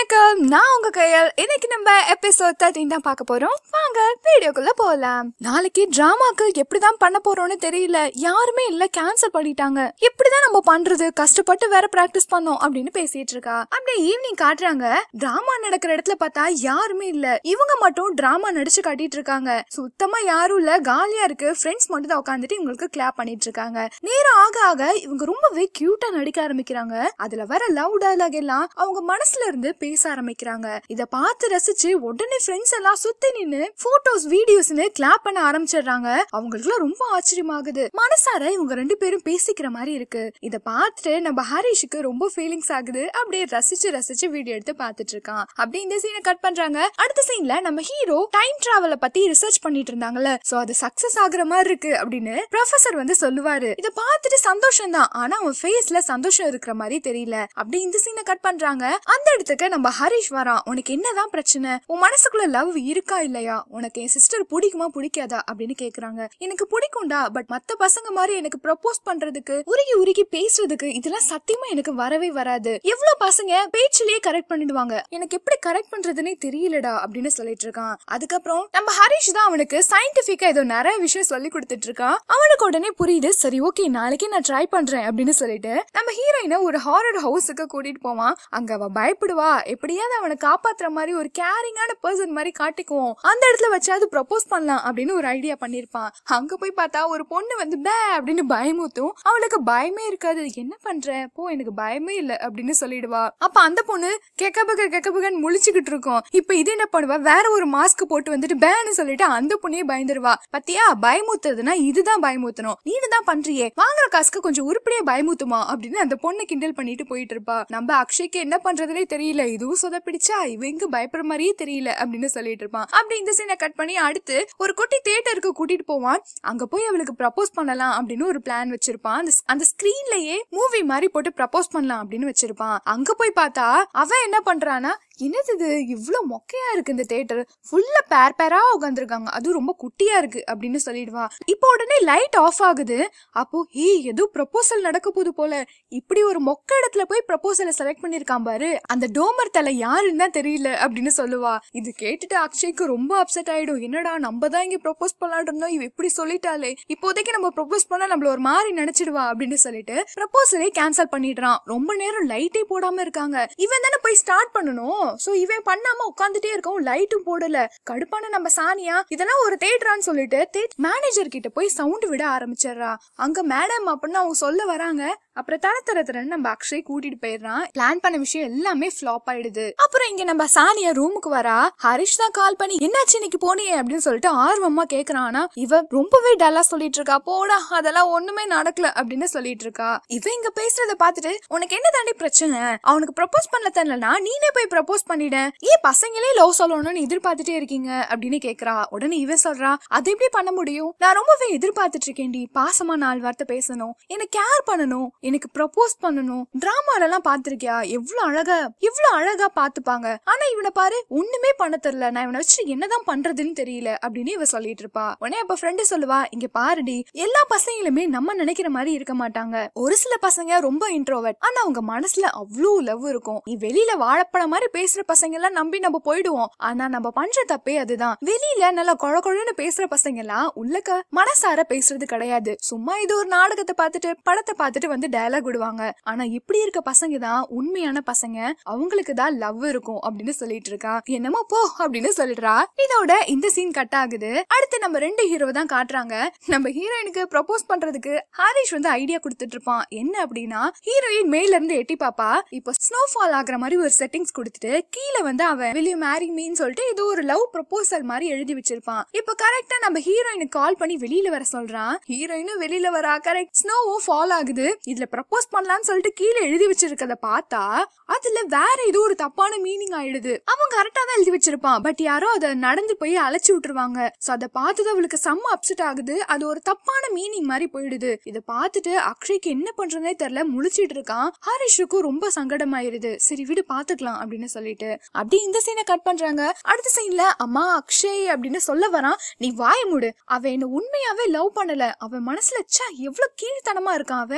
வணக்கம் நான் உங்க கையல் இன்னைக்கு நம்ம எபிசோட் தேர்ட்டின் தான் பார்க்க போறோம் வாங்க வீடியோக்குள்ள போலாம் நாளைக்கு டிராமாக்கு எப்படிதான் பண்ண போறோம்னு தெரியல யாருமே இல்ல கேன்சல் பண்ணிட்டாங்க எப்படிதான் நம்ம பண்றது கஷ்டப்பட்டு வேற பிராக்டிஸ் பண்ணோம் அப்படின்னு பேசிட்டு இருக்கா அப்படியே ஈவினிங் காட்டுறாங்க டிராமா நடக்கிற இடத்துல பார்த்தா யாருமே இல்ல இவங்க மட்டும் டிராமா நடிச்சு காட்டிட்டு இருக்காங்க சுத்தமா யாரும் இல்ல காலியா இருக்கு ஃப்ரெண்ட்ஸ் மட்டும் தான் உட்காந்துட்டு இவங்களுக்கு கிளாப் பண்ணிட்டு இருக்காங்க நேரம் ஆக ஆக இவங்க ரொம்பவே கியூட்டா நடிக்க ஆரம்பிக்கிறாங்க அதுல வர லவ் டயலாக் எல்லாம் அவங்க மனசுல இருந்து பேச ஆரம்பிக்கிறாங்க இத பார்த்து ரசிச்சு உடனே ஃப்ரெண்ட்ஸ் எல்லாம் சுத்தி நின்னு போட்டோஸ் வீடியோஸ்னு கிளாப் பண்ண ஆரம்பிச்சிடுறாங்க அவங்களுக்கு ரொம்ப ஆச்சரியமாகுது மனசார இவங்க ரெண்டு பேரும் பேசிக்கிற மாதிரி இருக்கு இத பார்த்துட்டு நம்ம ஹரிஷுக்கு ரொம்ப ஃபீலிங்ஸ் ஆகுது அப்படியே ரசிச்சு ரசிச்சு வீடியோ எடுத்து பார்த்துட்டு இருக்கான் அப்படியே இந்த சீனை கட் பண்றாங்க அடுத்த சீன்ல நம்ம ஹீரோ டைம் டிராவல பத்தி ரிசர்ச் பண்ணிட்டு இருந்தாங்கல்ல சோ அது சக்சஸ் ஆகுற மாதிரி இருக்கு அப்படின்னு ப்ரொஃபசர் வந்து சொல்லுவாரு இத பார்த்துட்டு சந்தோஷம் தான் ஆனா அவன் ஃபேஸ்ல சந்தோஷம் இருக்கிற மாதிரி தெரியல அப்படி இந்த சீனை கட் பண்றாங்க அந்த இடத்துக்கு நம்ம ஹரிஷ் வரான் உனக்கு என்னதான் பிரச்சனை உன் மனசுக்குள்ள லவ் இருக்கா இல்லையா உனக்கு என் சிஸ்டர் பிடிக்குமா பிடிக்காதா அப்படின்னு கேக்குறாங்க எனக்கு பிடிக்கும்டா பட் மத்த பசங்க மாதிரி எனக்கு ப்ரப்போஸ் பண்றதுக்கு உருகி உருகி பேசுறதுக்கு இதெல்லாம் சத்தியமா எனக்கு வரவே வராது எவ்வளவு பசங்க பேச்சிலேயே கரெக்ட் பண்ணிடுவாங்க எனக்கு எப்படி கரெக்ட் பண்றதுன்னே தெரியலடா அப்படின்னு சொல்லிட்டு இருக்கான் அதுக்கப்புறம் நம்ம ஹரிஷ் தான் அவனுக்கு சயின்டிபிக்கா ஏதோ நிறைய விஷயம் சொல்லி கொடுத்துட்டு இருக்கான் அவனுக்கு உடனே புரியுது சரி ஓகே நாளைக்கே நான் ட்ரை பண்றேன் அப்படின்னு சொல்லிட்டு நம்ம ஹீரோயினை ஒரு ஹாரர் ஹவுஸுக்கு கூட்டிட்டு போவான் அங்க அவ பயப்படுவா எப்படியாவது அவனை காப்பாத்துற மாதிரி ஒரு கேரிங்கான பர்சன் மாதிரி காட்டிக்குவோம் அந்த இடத்துல வச்சாவது ப்ரப்போஸ் பண்ணலாம் அப்படின்னு ஒரு ஐடியா பண்ணிருப்பான் அங்க போய் பார்த்தா ஒரு பொண்ணு வந்து பே அப்படின்னு பயமுத்தும் அவளுக்கு பயமே இருக்காது என்ன பண்ற போ எனக்கு பயமே இல்ல அப்படின்னு சொல்லிடுவா அப்ப அந்த பொண்ணு கெக்கபக கெக்கபகன்னு முழிச்சுக்கிட்டு இருக்கும் இப்ப இது என்ன பண்ணுவா வேற ஒரு மாஸ்க் போட்டு வந்துட்டு பேன்னு சொல்லிட்டு அந்த பொண்ணையே பயந்துருவா பத்தியா பயமுத்துறதுன்னா இதுதான் பயமுத்தணும் நீனு தான் பண்றியே வாங்குற காசுக்கு கொஞ்சம் உருப்படியா பயமுத்துமா அப்படின்னு அந்த பொண்ணு கிண்டல் பண்ணிட்டு போயிட்டு இருப்பா நம்ம அக்ஷய்க்கு என்ன பண்றதுனே தெரியல இதுவும் சொதப்பிடிச்சா இவங்க பயப்படுற மாதிரியே தெரியல அப்படின்னு சொல்லிட்டு இருப்பான் அப்படி இந்த சீனை கட் பண்ணி அடுத்து ஒரு குட்டி தியேட்டருக்கு கூட்டிட்டு போவான் அங்க போய் அவளுக்கு ப்ரப்போஸ் பண்ணலாம் அப்படின்னு ஒரு பிளான் வச்சிருப்பான் அந்த அந்த ஸ்கிரீன்லயே மூவி மாதிரி போட்டு ப்ரப்போஸ் பண்ணலாம் அப்படின்னு வச்சிருப்பான் அங்க போய் பார்த்தா அவன் என்ன பண்றானா என்னது இது இவ்ளோ மொக்கையா இருக்கு இந்த தியேட்டர் ஃபுல்லா பேர் பேரா உட்காந்துருக்காங்க அதுவும் ரொம்ப குட்டியா இருக்கு அப்படின்னு சொல்லிடுவா இப்போ உடனே லைட் ஆஃப் ஆகுது அப்போ ஏய் ஏதோ ப்ரப்போசல் நடக்க போகுது போல இப்படி ஒரு மொக்க இடத்துல போய் ப்ரப்போசலை செலக்ட் பண்ணிருக்கான் பாரு அந்த டோமர் தலை யாருன்னு தான் தெரியல அப்படின்னு சொல்லுவா இது கேட்டுட்டு அக்ஷய்க்கு ரொம்ப அப்செட் ஆயிடும் என்னடா நம்ம தான் இங்க ப்ரப்போஸ் பண்ணலாம்னு இருந்தோம் இவ இப்படி சொல்லிட்டாலே இப்போதைக்கு நம்ம ப்ரப்போஸ் பண்ணா நம்மள ஒரு மாதிரி நினைச்சிடுவா அப்படின்னு சொல்லிட்டு ப்ரப்போசலே கேன்சல் பண்ணிடுறான் ரொம்ப நேரம் லைட்டே போடாம இருக்காங்க இவன் தானே போய் ஸ்டார்ட் பண்ணணும் சோ இவன் பண்ணாம உட்காந்துட்டே இருக்கவும் லைட்டும் போடல கடுப்பான நம்ம சானியா இதெல்லாம் ஒரு தேட்டரான்னு சொல்லிட்டு மேனேஜர் கிட்ட போய் சவுண்ட் விட ஆரம்பிச்சிடுறா அங்க மேடம் அப்படின்னு அவங்க சொல்ல வராங்க அப்புறம் தர தர தரன்னு நம்ம அக்ஷய் கூட்டிட்டு போயிடுறான் பிளான் பண்ண விஷயம் எல்லாமே ஃபிளாப் ஆயிடுது அப்புறம் இங்க நம்ம சானியா ரூமுக்கு வரா ஹரிஷ் தான் கால் பண்ணி என்னாச்சு இன்னைக்கு போனியே அப்படின்னு சொல்லிட்டு ஆர்வமா கேக்குறான் ஆனா இவ ரொம்பவே டல்லா சொல்லிட்டு இருக்கா போடா அதெல்லாம் ஒண்ணுமே நடக்கல அப்படின்னு சொல்லிட்டு இருக்கா இவ இங்க பேசுறத பாத்துட்டு உனக்கு என்ன தாண்டி பிரச்சனை அவனுக்கு ப்ரப்போஸ் பண்ணல தெரியலனா நீனே போய் ப்ரப்போஸ் பண்ணிட ஏன் பசங்களே லவ் சொல்லணும்னு எதிர்பார்த்துட்டே இருக்கீங்க அப்படின்னு கேக்குறா உடனே இவ சொல்றா அது எப்படி பண்ண முடியும் நான் ரொம்பவே எதிர்பார்த்துட்டு இருக்கேன்டி பாசமா நாலு வார்த்தை பேசணும் எனக்கு கேர் பண்ணணும் எனக்கு ப்ரப்போஸ் பண்ணணும் டிராமால எல்லாம் பாத்திருக்கியா எவ்வளவு அழகா எவ்வளவு அழகா பாத்துப்பாங்க ஆனா இவனை பாரு ஒண்ணுமே பண்ண தெரியல நான் இவனை வச்சு என்னதான் பண்றதுன்னு தெரியல அப்படின்னு இவ சொல்லிட்டு இருப்பா உடனே அப்ப ஃப்ரெண்டு சொல்லுவா இங்க பாருடி எல்லா பசங்களுமே நம்ம நினைக்கிற மாதிரி இருக்க மாட்டாங்க ஒரு சில பசங்க ரொம்ப இன்ட்ரோவர்ட் ஆனா அவங்க மனசுல அவ்வளவு லவ் இருக்கும் நீ வெளியில வாழைப்பழ மாதிரி பேசுற பசங்க எல்லாம் நம்பி நம்ம போயிடுவோம் ஆனா நம்ம பண்ற தப்பே அதுதான் வெளியில நல்லா கொழ கொழன்னு பேசுற பசங்க எல்லாம் உள்ளக்க மனசார பேசுறது கிடையாது சும்மா இது ஒரு நாடகத்தை பார்த்துட்டு படத்தை பார்த்துட்டு வந்து டயலாக் விடுவாங்க ஆனா இப்படி இருக்க பசங்க தான் உண்மையான பசங்க அவங்களுக்கு தான் லவ் இருக்கும் அப்படின்னு சொல்லிட்டு இருக்கா என்னமோ போ அப்படின்னு சொல்லிடுறா இதோட இந்த சீன் கட் ஆகுது அடுத்து நம்ம ரெண்டு ஹீரோ தான் காட்டுறாங்க நம்ம ஹீரோயினுக்கு ப்ரப்போஸ் பண்றதுக்கு ஹாரிஷ் வந்து ஐடியா கொடுத்துட்டு இருப்பான் என்ன அப்படின்னா ஹீரோயின் மேல இருந்து எட்டி பாப்பா இப்போ ஸ்னோ ஃபால் ஆகுற மாதிரி ஒரு செட்டிங்ஸ் கொடுத்துட்டு கீழே வந்து அவன் வெளிய மேரி மீன்னு சொல்லிட்டு ஏதோ ஒரு லவ் ப்ரப்போசல் மாதிரி எழுதி வச்சிருப்பான் இப்போ கரெக்டா நம்ம ஹீரோயினுக்கு கால் பண்ணி வெளியில வர சொல்றான் ஹீரோயினும் வெளியில வரா கரெக்ட் ஸ்னோவும் ஃபால் ஆகுது இதுல ப்ரப்போஸ் பண்ணலாம்னு சொல்லிட்டு கீழே எழுதி வச்சிருக்கத பார்த்தா அதுல வேற ஏதோ ஒரு தப்பான மீனிங் ஆயிடுது அவன் கரெக்டா தான் எழுதி வச்சிருப்பான் பட் யாரோ அதை நடந்து போய் அழைச்சு விட்டுருவாங்க சோ அதை பார்த்தது அவளுக்கு செம்ம அப்செட் ஆகுது அது ஒரு தப்பான மீனிங் மாதிரி போயிடுது இதை பார்த்துட்டு அக்ஷய்க்கு என்ன பண்றதுனே தெரியல முழிச்சிட்டு இருக்கான் ஹரிஷுக்கும் ரொம்ப சங்கடமாயிருது சரி விடு பாத்துக்கலாம் அப்படின்னு சொல்லிட்டு அப்படி இந்த சீனை கட் பண்றாங்க அடுத்த சீன்ல அம்மா அக்ஷய் அப்படின்னு சொல்ல வரான் நீ வாய மூடு அவன் என்ன உண்மையாவே லவ் பண்ணல அவன் மனசுல ச்சே எவ்வளவு கீழ்த்தனமா இருக்கான் அவன் எனக்கு அவன்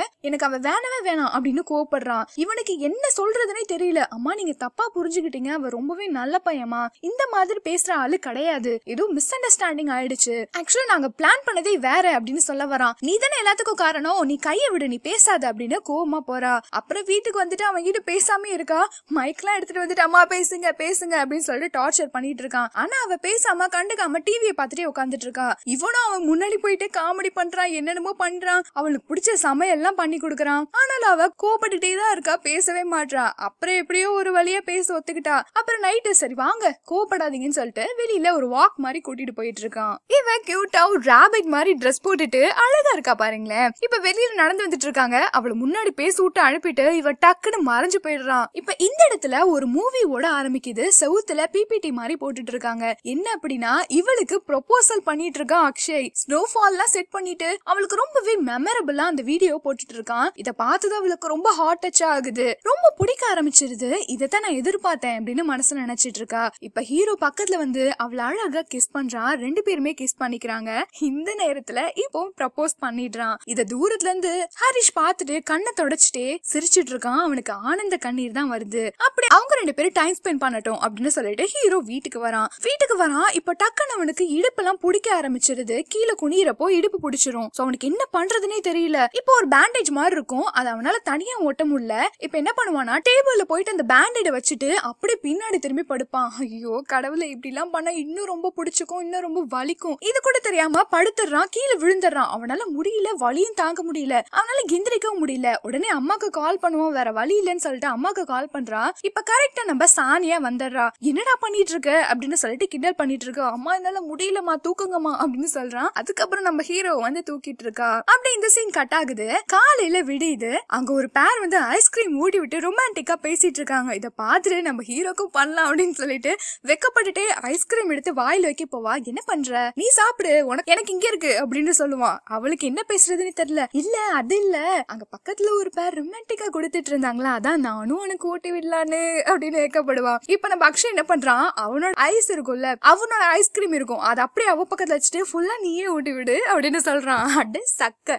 அவ வேணவே வேணாம் அப்படின்னு கோவப்படுறான் இவனுக்கு என்ன சொல்றதுனே தெரியல அம்மா நீங்க தப்பா புரிஞ்சுக்கிட்டீங்க அவ ரொம்பவே நல்ல பையமா இந்த மாதிரி பேசுற ஆளு கிடையாது ஏதோ மிஸ் அண்டர்ஸ்டாண்டிங் ஆயிடுச்சு ஆக்சுவலா நாங்க பிளான் பண்ணதே வேற அப்படின்னு சொல்ல வரான் நீ தானே எல்லாத்துக்கும் காரணம் நீ கைய விடு நீ பேசாத அப்படின்னு கோவமா போறா அப்புறம் வீட்டுக்கு வந்துட்டு அவன் கிட்ட பேசாம இருக்கா மைக்லாம் எடுத்துட்டு வந்துட்டு அம்மா பேசுங்க பேசுங்க அப்படின்னு சொல்லிட்டு டார்ச்சர் பண்ணிட்டு இருக்கான் ஆனா அவ பேசாம கண்டுக்காம டிவியை பார்த்துட்டே உட்காந்துட்டு இருக்கா இவனும் அவன் முன்னாடி போயிட்டு காமெடி பண்றான் என்னென்னமோ பண்றான் அவளுக்கு பிடிச்ச சமையல்லாம் பண்ணி கொடுக்கறான் ஆனாலும் அவ கோபப்பட்டுட்டே தான் இருக்கா பேசவே மாட்றா அப்புறம் எப்படியோ ஒரு வழியா பேச ஒத்துக்கிட்டா அப்புறம் நைட்டு சரி வாங்க கோவப்படாதீங்கன்னு சொல்லிட்டு வெளியில ஒரு வாக் மாதிரி கூட்டிட்டு போயிட்டு இருக்கான் இவன் கியூட்டா ஒரு ராபிட் மாதிரி ட்ரெஸ் போட்டுட்டு அழகா இருக்கா பாருங்களேன் இப்ப வெளியில நடந்து வந்துட்டு இருக்காங்க அவளை முன்னாடி பேச விட்டு அனுப்பிட்டு இவ டக்குன்னு மறைஞ்சு போயிடுறான் இப்ப இந்த இடத்துல ஒரு மூவி ஓட ஆரம்பிக்குது செவுத்துல பிபிடி மாதிரி போட்டுட்டு இருக்காங்க என்ன அப்படின்னா இவளுக்கு ப்ரொபோசல் பண்ணிட்டு இருக்கான் அக்ஷய் ஸ்னோஃபால் எல்லாம் செட் பண்ணிட்டு அவளுக்கு ரொம்பவே மெமரபிளா அந்த வீடியோ போட்டுட்டு இருக்கான் இத பார்த்தது அவளுக்கு ரொம்ப ஹாட் டச் ஆகுது ரொம்ப பிடிக்க ஆரம்பிச்சிருது இதைத்தான் நான் எதிர்பார்த்தேன் அப்படின்னு மனசுல நினைச்சிட்டு இருக்கா இப்ப ஹீரோ பக்கத்துல வந்து அவளை அழகா கிஸ் பண்றான் ரெண்டு பேருமே கிஸ் பண்ணிக்கிறாங்க இந்த நேரத்துல இப்போ ப்ரப்போஸ் பண்ணிடுறான் இத தூரத்துல இருந்து ஹரிஷ் பார்த்துட்டு கண்ணை தொடச்சிட்டே சிரிச்சிட்டு இருக்கான் அவனுக்கு ஆனந்த கண்ணீர் தான் வருது அப்படி அவங்க ரெண்டு பேரும் டைம் ஸ்பெண்ட் பண்ணட்டும் அப்படின்னு சொல்லிட்டு ஹீரோ வீட்டுக்கு வரான் வீட்டுக்கு வரான் இப்ப டக்குன்னு அவனுக்கு இடுப்பெல்லாம் பிடிக்க ஆரம்பிச்சிருது கீழே குனிறப்போ இடுப்பு பிடிச்சிரும் சோ அவனுக்கு என்ன பண்றதுனே தெரியல இப்போ ஒரு பேண்டேஜ் மாதிரி இருக்கும் அது அவனால தனியா ஓட்ட முடியல இப்ப என்ன பண்ணுவானா டேபிள்ல போயிட்டு அந்த பேண்டேட வச்சுட்டு அப்படியே பின்னாடி திரும்பி படுப்பான் ஐயோ கடவுளை இப்படி எல்லாம் பண்ணா இன்னும் ரொம்ப பிடிச்சிக்கும் இன்னும் ரொம்ப வலிக்கும் இது கூட தெரியாம படுத்துறான் கீழே விழுந்துடுறான் அவனால முடியல வலியும் தாங்க முடியல அவனால கிந்திரிக்கவும் முடியல உடனே அம்மாக்கு கால் பண்ணுவோம் வேற வழி இல்லைன்னு சொல்லிட்டு அம்மாக்கு கால் பண்றான் இப்ப கரெக்டா நம்ம சானியா வந்துடுறா என்னடா பண்ணிட்டு இருக்க அப்படின்னு சொல்லிட்டு கிண்டல் பண்ணிட்டு இருக்கா அம்மா என்னால முடியலம்மா தூக்குங்கம்மா அப்படின்னு சொல்றான் அதுக்கப்புறம் நம்ம ஹீரோ வந்து தூக்கிட்டு இருக்கா அப்படி இந்த சீன் கட் ஆகுது காலையில விடியுது அங்க ஒரு பேர் வந்து ஐஸ்கிரீம் ஊட்டி விட்டு ரொமான்டிக்கா பேசிட்டு இருக்காங்க இத பார்த்துட்டு நம்ம ஹீரோக்கும் பண்ணலாம் அப்படின்னு சொல்லிட்டு வெக்கப்பட்டுட்டே ஐஸ்கிரீம் எடுத்து வாயில வைக்க போவா என்ன பண்ற நீ சாப்பிடு உனக்கு எனக்கு இங்க இருக்கு அப்படின்னு சொல்லுவான் அவளுக்கு என்ன பேசுறதுன்னு தெரியல இல்ல அது இல்ல அங்க பக்கத்துல ஒரு பேர் ரொமான்டிக்கா கொடுத்துட்டு இருந்தாங்களா அதான் நானும் உனக்கு ஊட்டி விடலான்னு அப்படின்னு வைக்கப்படுவான் இப்ப நம்ம அக்ஷய் என்ன பண்றான் அவனோட ஐஸ் இருக்கும்ல அவனோட ஐஸ்கிரீம் இருக்கும் அது அப்படியே அவ பக்கத்துல வச்சுட்டு ஃபுல்லா நீயே ஊட்டி விடு அப்படின்னு சொல்றான் அட சக்க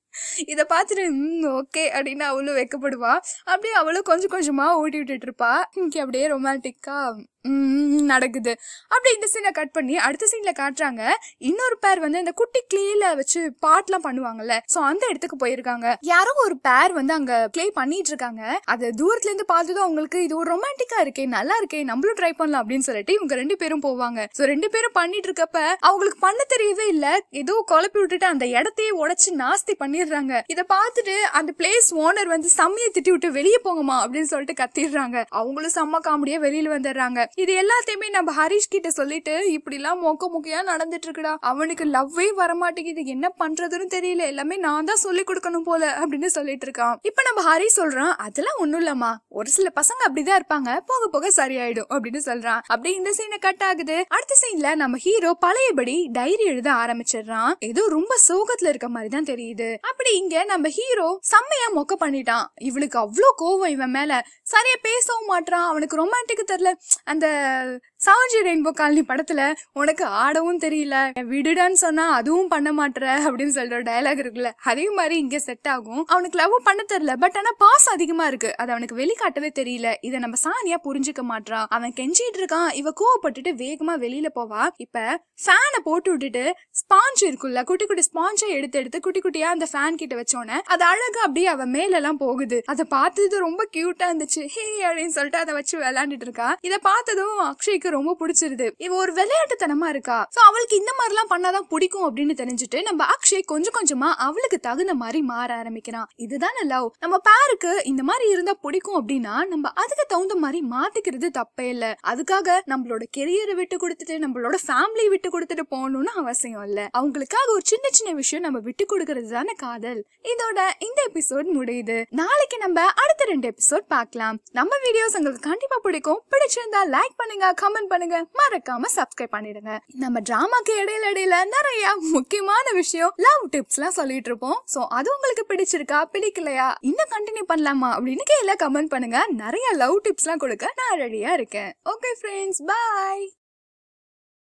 இத பார்த்துட்டு ஓகே அப்படின்னு அவளும் வைக்கப்படுவா அப்படியே அவளும் கொஞ்சம் கொஞ்சமா ஓட்டி விட்டுட்டு இருப்பா இங்க அப்படியே ரொமான்டிக்கா நடக்குது அப்படி இந்த சீனை கட் பண்ணி அடுத்த சீன்ல காட்டுறாங்க இன்னொரு பேர் வந்து இந்த குட்டி கிளேல வச்சு பாட்டுலாம் பண்ணுவாங்கல்ல சோ அந்த இடத்துக்கு போயிருக்காங்க யாரோ ஒரு பேர் வந்து அங்க ப்ளே பண்ணிட்டு இருக்காங்க அது தூரத்துல இருந்து பார்த்ததும் அவங்களுக்கு இது ஒரு ரொமான்டிக்கா இருக்கே நல்லா இருக்கே நம்மளும் ட்ரை பண்ணலாம் அப்படின்னு சொல்லிட்டு இவங்க ரெண்டு பேரும் போவாங்க சோ ரெண்டு பேரும் பண்ணிட்டு இருக்கப்ப அவங்களுக்கு பண்ண தெரியவே இல்ல ஏதோ குழப்பி விட்டுட்டு அந்த இடத்தையே உடைச்சு நாஸ்தி பண்ணிடுறாங்க இத பார்த்துட்டு அந்த பிளேஸ் ஓனர் வந்து செம்மையை திட்டி விட்டு வெளியே போங்கம்மா அப்படின்னு சொல்லிட்டு கத்திடுறாங்க அவங்களும் செம்ம காமெடியா வெளியில வந்துடுறாங்க இது எல்லாத்தையுமே நம்ம ஹரிஷ் கிட்ட சொல்லிட்டு இப்படி எல்லாம் மொக்க முக்கையா நடந்துட்டு இருக்குடா அவனுக்கு லவ்வே வரமாட்டேங்குது என்ன பண்றதுன்னு தெரியல எல்லாமே நான் தான் சொல்லி கொடுக்கணும் போல அப்படின்னு சொல்லிட்டு இருக்கான் இப்ப நம்ம ஹரிஷ் சொல்றான் அதெல்லாம் ஒண்ணும் இல்லம்மா ஒரு சில பசங்க அப்படிதான் இருப்பாங்க போக போக சரியாயிடும் அப்படின்னு சொல்றான் அப்படி இந்த சீனை கட் ஆகுது அடுத்த சீன்ல நம்ம ஹீரோ பழையபடி டைரி எழுத ஆரம்பிச்சிடுறான் ஏதோ ரொம்ப சோகத்துல இருக்க மாதிரி தான் தெரியுது அப்படி இங்க நம்ம ஹீரோ செம்மையா மொக்க பண்ணிட்டான் இவளுக்கு அவ்வளோ கோவம் இவன் மேல சரியா பேசவும் மாட்றான் அவனுக்கு ரொமான்டிக் தெரியல அந்த சாவஜி ரெயின்போ காலனி படத்துல உனக்கு ஆடவும் தெரியல விடுடான்னு சொன்னா அதுவும் பண்ண மாட்ற அப்படின்னு சொல்ற டயலாக் இருக்குல்ல அதே மாதிரி இங்க செட் ஆகும் அவனுக்கு லவ் பண்ண தெரியல பட் ஆனா பாஸ் அதிகமா இருக்கு அது அவனுக்கு வெளிக்காட்டவே தெரியல இத நம்ம சானியா புரிஞ்சுக்க மாட்றான் அவன் கெஞ்சிட்டு இருக்கான் இவ கோவப்பட்டுட்டு வேகமா வெளியில போவா இப்ப ஃபேனை போட்டு விட்டுட்டு ஸ்பாஞ்ச் இருக்குல்ல குட்டி குட்டி ஸ்பாஞ்சை எடுத்து எடுத்து குட்டி குட்டியா அந்த ஃபேன் கிட்ட வச்சோன்னே அது அழகா அப்படியே அவ மேல எல்லாம் போகுது அதை பார்த்தது ரொம்ப கியூட்டா இருந்துச்சு ஹே அப்படின்னு சொல்லிட்டு அதை வச்சு விளையாண்டுட்டு இருக்கா இதை பார்த்ததும் அக்ஷய்க்கு ரொம்ப பிடிச்சிருது இவ ஒரு விளையாட்டுத்தனமா இருக்கா சோ அவளுக்கு இந்த மாதிரி எல்லாம் பண்ணாதான் பிடிக்கும் அப்படின்னு தெரிஞ்சுட்டு நம்ம அக்ஷய் கொஞ்சம் கொஞ்சமா அவளுக்கு தகுந்த மாதிரி மாற ஆரம்பிக்கிறான் இதுதானே லவ் நம்ம பேருக்கு இந்த மாதிரி இருந்தா பிடிக்கும் அப்படின்னா நம்ம அதுக்கு தகுந்த மாதிரி மாத்திக்கிறது தப்பே இல்ல அதுக்காக நம்மளோட கெரியரை விட்டு கொடுத்துட்டு நம்மளோட ஃபேமிலி விட்டு கொடுத்துட்டு போகணும்னு அவசியம் இல்ல அவங்களுக்காக ஒரு சின்ன சின்ன விஷயம் நம்ம விட்டு கொடுக்கறது தானே காதல் இதோட இந்த எபிசோட் முடியுது நாளைக்கு நம்ம அடுத்த ரெண்டு எபிசோட் பார்க்கலாம் நம்ம வீடியோஸ் உங்களுக்கு கண்டிப்பா பிடிக்கும் பிடிச்சிருந்தா லைக் பண்ணுங்க கமெண்ட் பண்ணுங்க மறக்காம சப்ஸ்கிரைப் பண்ணிடுங்க நம்ம டிராமாக்கு இடையில இடையில நிறைய முக்கியமான விஷயம் லவ் டிப்ஸ் எல்லாம் சொல்லிட்டு இருப்போம் சோ அது உங்களுக்கு பிடிச்சிருக்கா பிடிக்கலையா இன்னும் கண்டினியூ பண்ணலாமா அப்படின்னு கீழே கமெண்ட் பண்ணுங்க நிறைய லவ் டிப்ஸ் எல்லாம் கொடுக்க நான் ரெடியா இருக்கேன் ஓகே ஃப்ரெண்ட்ஸ் பாய்